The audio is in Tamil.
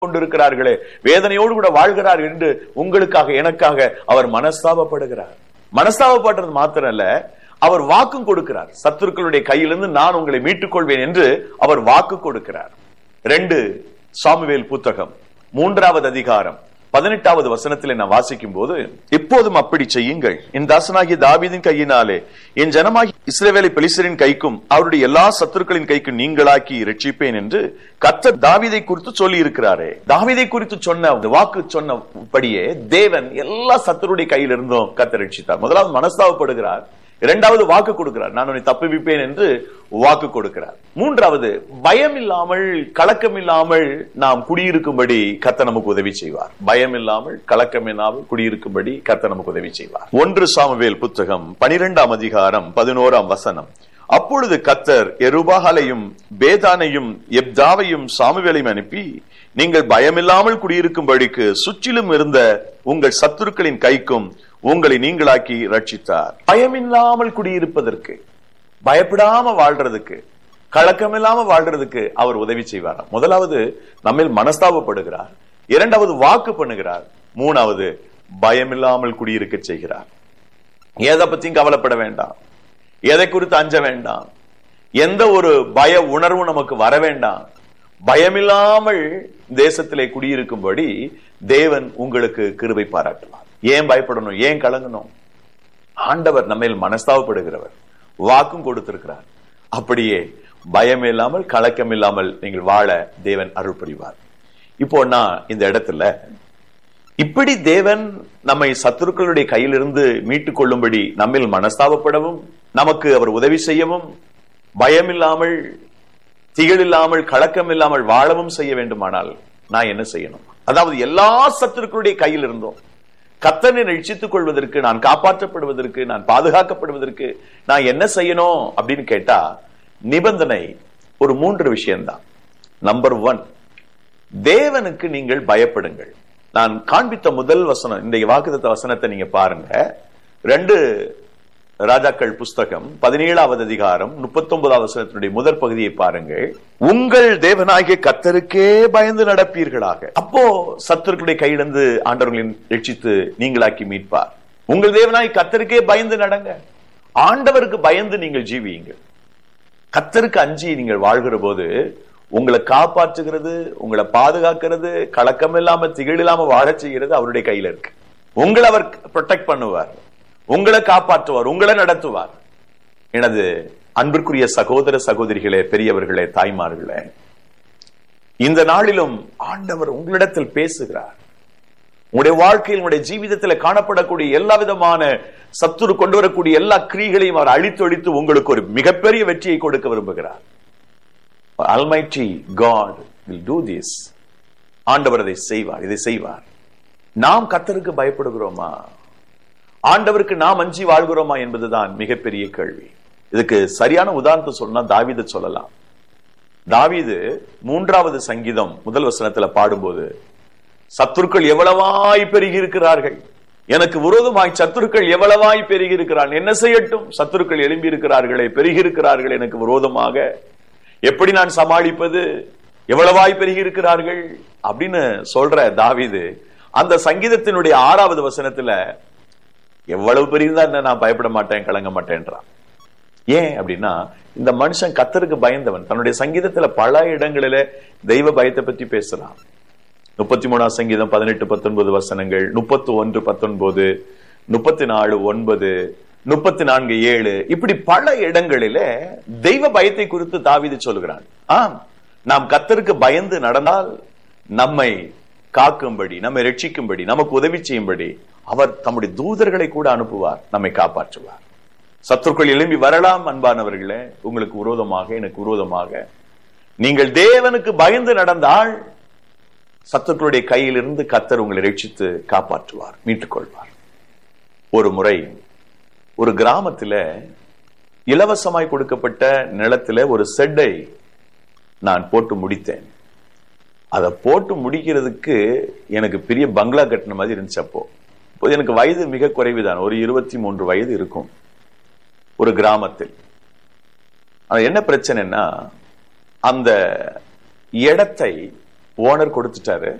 கொண்டிருக்கிறார்களே வேதனையோடு கூட வாழ்கிறார் என்று உங்களுக்காக எனக்காக அவர் மனஸ்தாபப்படுகிறார் மனஸ்தாபப்படுறது மாத்திரம் அல்ல அவர் வாக்கும் கொடுக்கிறார் சத்துருக்களுடைய கையிலிருந்து நான் உங்களை மீட்டுக் கொள்வேன் என்று அவர் வாக்கு கொடுக்கிறார் ரெண்டு சாமுவேல் புத்தகம் மூன்றாவது அதிகாரம் பதினெட்டாவது வசனத்திலே நான் வாசிக்கும் போது இப்போதும் அப்படி செய்யுங்கள் என் தாசனாகிய தாவீதின் கையினாலே என் ஜனமாகி இஸ்ரவேலை பெலிசரின் கைக்கும் அவருடைய எல்லா சத்துருக்களின் கைக்கும் நீங்களாக்கி ரட்சிப்பேன் என்று கர்த்தர் தாவீதை குறித்து சொல்லி இருக்கிறாரே தாவீதை குறித்து சொன்ன அந்த வாக்கு சொன்னபடியே தேவன் எல்லா சத்துருடைய கையில் இருந்தும் கர்த்தர் ரட்சித்தார் முதலாவது மனஸ்தாபப்படுகிறார் இரண்டாவது வாக்கு கொடுக்கிறார் நான் உன்னை தப்புவிப்பேன் என்று வாக்கு கொடுக்கிறார் மூன்றாவது பயம் இல்லாமல் கலக்கம் இல்லாமல் நாம் குடியிருக்கும்படி கத்த நமக்கு உதவி செய்வார் பயம் இல்லாமல் கலக்கம் இல்லாமல் குடியிருக்கும்படி கத்த நமக்கு உதவி செய்வார் ஒன்று சாமுவேல் புத்தகம் பனிரெண்டாம் அதிகாரம் பதினோராம் வசனம் அப்பொழுது கத்தர் எருபாகலையும் பேதானையும் எப்தாவையும் சாமுவேலையும் அனுப்பி நீங்கள் பயமில்லாமல் குடியிருக்கும்படிக்கு சுற்றிலும் இருந்த உங்கள் சத்துருக்களின் கைக்கும் உங்களை நீங்களாக்கி ரட்சித்தார் பயமில்லாமல் குடியிருப்பதற்கு பயப்படாம வாழ்றதுக்கு கலக்கம் இல்லாம வாழ்றதுக்கு அவர் உதவி செய்வார் முதலாவது நம்மில் மனஸ்தாபப்படுகிறார் இரண்டாவது வாக்கு பண்ணுகிறார் மூணாவது பயமில்லாமல் குடியிருக்க செய்கிறார் எதை பத்தியும் கவலைப்பட வேண்டாம் எதை குறித்து அஞ்ச வேண்டாம் எந்த ஒரு பய உணர்வும் நமக்கு வர வேண்டாம் பயமில்லாமல் தேசத்திலே குடியிருக்கும்படி தேவன் உங்களுக்கு கிருபை பாராட்டுவார் ஏன் பயப்படணும் ஏன் கலங்கணும் ஆண்டவர் நம்மையில் மனஸ்தாபப்படுகிறவர் வாக்கும் கொடுத்திருக்கிறார் அப்படியே பயம் இல்லாமல் கலக்கம் இல்லாமல் நீங்கள் வாழ தேவன் அருள் புரிவார் இப்போ நான் இந்த இடத்துல இப்படி தேவன் நம்மை சத்துருக்களுடைய கையிலிருந்து மீட்டுக் கொள்ளும்படி நம்மில் மனஸ்தாபப்படவும் நமக்கு அவர் உதவி செய்யவும் பயம் இல்லாமல் திகழ் இல்லாமல் கலக்கம் இல்லாமல் வாழவும் செய்ய வேண்டுமானால் நான் என்ன செய்யணும் அதாவது எல்லா சத்துருக்களுடைய கையில் இருந்தோம் கத்தனை ரட்சித்துக் கொள்வதற்கு நான் காப்பாற்றப்படுவதற்கு நான் பாதுகாக்கப்படுவதற்கு நான் என்ன செய்யணும் அப்படின்னு கேட்டா நிபந்தனை ஒரு மூன்று விஷயம்தான் நம்பர் ஒன் தேவனுக்கு நீங்கள் பயப்படுங்கள் நான் காண்பித்த முதல் வசனம் இந்த வாக்குத்த வசனத்தை நீங்க பாருங்க ரெண்டு ராஜாக்கள் புஸ்தகம் பதினேழாவது அதிகாரம் முப்பத்தி ஒன்பதாவது வசனத்தினுடைய முதற் பகுதியை பாருங்கள் உங்கள் தேவனாகிய கத்தருக்கே பயந்து நடப்பீர்களாக அப்போ சத்துருக்களுடைய கையிலிருந்து ஆண்டவர்களின் ரட்சித்து நீங்களாக்கி மீட்பார் உங்கள் தேவனாய் கத்தருக்கே பயந்து நடங்க ஆண்டவருக்கு பயந்து நீங்கள் ஜீவியுங்கள் கத்தருக்கு அஞ்சி நீங்கள் வாழ்கிற போது உங்களை காப்பாற்றுகிறது உங்களை பாதுகாக்கிறது கலக்கம் இல்லாம திகழ் இல்லாம வாழச் செய்கிறது அவருடைய கையில இருக்கு உங்களை அவர் ப்ரொடெக்ட் பண்ணுவார் உங்களை காப்பாற்றுவார் உங்களை நடத்துவார் எனது அன்பிற்குரிய சகோதர சகோதரிகளே பெரியவர்களே தாய்மார்களே இந்த நாளிலும் ஆண்டவர் உங்களிடத்தில் பேசுகிறார் உங்களுடைய வாழ்க்கையில் உங்களுடைய ஜீவிதத்தில் காணப்படக்கூடிய எல்லா விதமான சத்துரு கொண்டு வரக்கூடிய எல்லா கிரிகளையும் அவர் அழித்து ஒழித்து உங்களுக்கு ஒரு மிகப்பெரிய வெற்றியை கொடுக்க விரும்புகிறார் almighty God will do this ஆண்டவர் அதை செய்வார் இதை செய்வார் நாம் கத்தருக்கு பயப்படுகிறோமா ஆண்டவருக்கு நாம் அஞ்சி வாழ்கிறோமா என்பதுதான் மிகப்பெரிய கேள்வி இதுக்கு சரியான உதாரணத்தை சொன்னா தாவித சொல்லலாம் தாவிது மூன்றாவது சங்கீதம் முதல் வசனத்துல பாடும்போது சத்துருக்கள் எவ்வளவாய் பெருகி இருக்கிறார்கள் எனக்கு விரோதமாய் சத்துருக்கள் எவ்வளவாய் பெருகி இருக்கிறார்கள் என்ன செய்யட்டும் சத்துருக்கள் எழும்பி இருக்கிறார்களே பெருகி இருக்கிறார்கள் எனக்கு விரோதமாக எப்படி நான் சமாளிப்பது எவ்வளவாய் பெருகி இருக்கிறார்கள் அப்படின்னு சொல்ற தாவிது அந்த சங்கீதத்தினுடைய ஆறாவது வசனத்துல எவ்வளவு பெரியதா என்ன நான் பயப்பட மாட்டேன் கலங்க மாட்டேன்றான் ஏன் அப்படின்னா இந்த மனுஷன் கத்தருக்கு பயந்தவன் தன்னுடைய சங்கீதத்துல பல இடங்களில தெய்வ பயத்தை பற்றி பேசுறான் முப்பத்தி மூணாம் சங்கீதம் பதினெட்டு பத்தொன்பது வசனங்கள் முப்பத்தி ஒன்று பத்தொன்பது முப்பத்தி நாலு ஒன்பது முப்பத்தி நான்கு ஏழு இப்படி பல இடங்களில தெய்வ பயத்தை குறித்து தாவிது சொல்கிறான் ஆம் நாம் கத்தருக்கு பயந்து நடந்தால் நம்மை காக்கும்படி நம்மை ரட்சிக்கும்படி நமக்கு உதவி செய்யும்படி அவர் தம்முடைய தூதர்களை கூட அனுப்புவார் நம்மை காப்பாற்றுவார் சத்துருக்கள் எழும்பி வரலாம் அன்பானவர்களே உங்களுக்கு விரோதமாக எனக்கு விரோதமாக நீங்கள் தேவனுக்கு பயந்து நடந்தால் சத்துருக்களுடைய கையிலிருந்து கத்தர் உங்களை ரட்சித்து காப்பாற்றுவார் மீட்டுக் கொள்வார் ஒரு முறை ஒரு கிராமத்துல இலவசமாய் கொடுக்கப்பட்ட நிலத்துல ஒரு செட்டை நான் போட்டு முடித்தேன் அதை போட்டு முடிக்கிறதுக்கு எனக்கு பெரிய பங்களா கட்டின மாதிரி இருந்துச்சு அப்போ இப்போது எனக்கு வயது மிக குறைவுதான் ஒரு இருபத்தி மூன்று வயது இருக்கும் ஒரு கிராமத்தில் ஆனா என்ன பிரச்சனைன்னா அந்த இடத்தை ஓனர் கொடுத்துட்டாரு